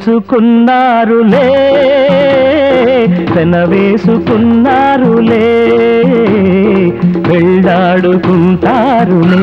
వేసుకున్నారులే పెన వేసుకున్నారులే వెళ్ళాడుకుంటారులే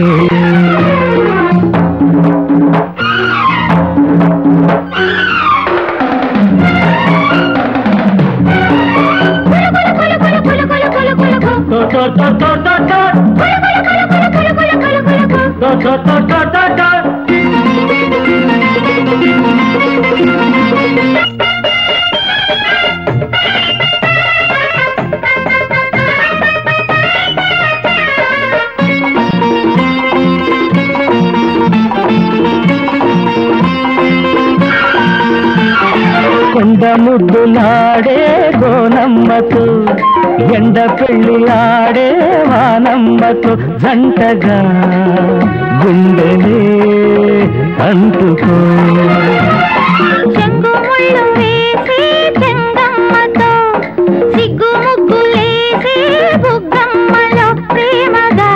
కొండ ముద్దులాడే గోనమ్మతో ఎండ పెళ్ళిలాడే వానమ్మతో జంటగా గుండెలే అంటుకో చెంగు ముళ్ళు వేసి చెంగమ్మతో సిగ్గు ముగ్గులేసి బుగ్గమ్మలో ప్రేమగా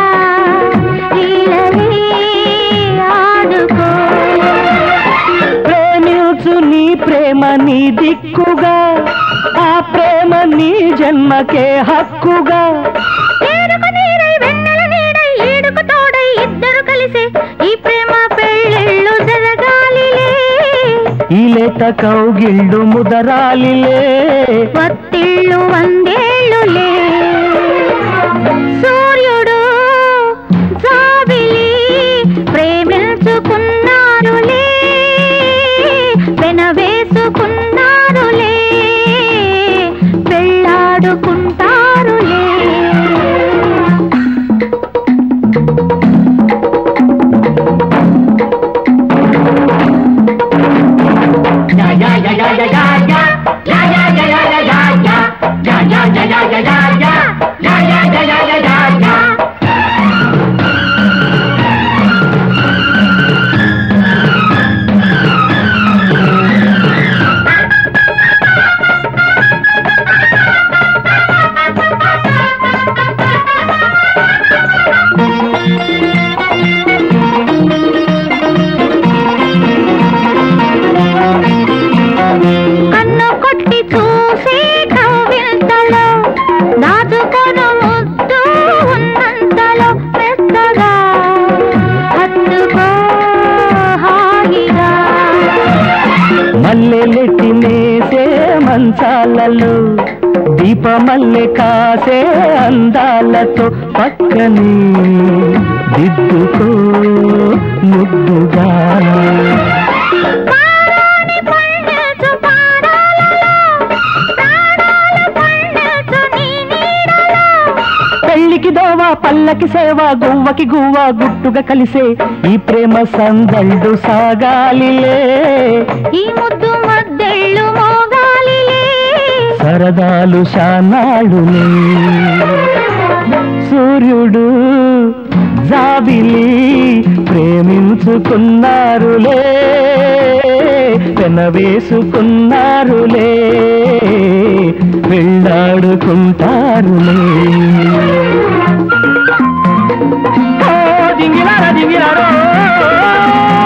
లీలలే ఆడుకో ప్రేమించు నీ ప్రేమ నీ దిక్కుగా ఆ ప్రేమ నీ జన్మకే హక్కుగా ఏడుకు నీరై వెన్నెల నీడై ఏడుకు తోడై ఇద్దరు కలిసే ఈ ప్రేమ పెళ్ళిళ్ళు జరగాలిలే ఈ లేత కౌగిళ్ళు ముదరాలిలే వత్తిళ్ళు వందేళ్ళులే సూర్యుడు జాబిలి ప్రేమించుకున్నారులే వెనవేసుకున్నారులే పెళ్ళాడుకుంటారులే కన్ను కొట్టి చూసి కవ్వింతలో దాచుకొను ముద్దు ఉన్నంతలో పెద్దగా హత్తుకో హాయిగా మల్లెలెట్టి నేసే మంచాలలో దీపమల్లె కాసే అందాలతో పక్కనే దిద్దుకో ముద్దుగా పారాని పండించు పారాలలో ప్రాణాలు పండించు నీ నీడలో పెళ్లికి దోవ పల్లకి సేవ గువ్వకి గువ్వ గుట్టుగా కలిసే ఈ ప్రేమ సందళ్ళు సాగాలిలే ఈ ముద్దు మద్దెళ్ళు మోగాలిలే సరదాలు శానాడులే సూర్యుడు జాబిలి ప్రేమించుకున్నారులే పెన వేసుకున్నారులే వెళ్ళాడుకుంటారులే ఓ దింగిలారా దింగిలారో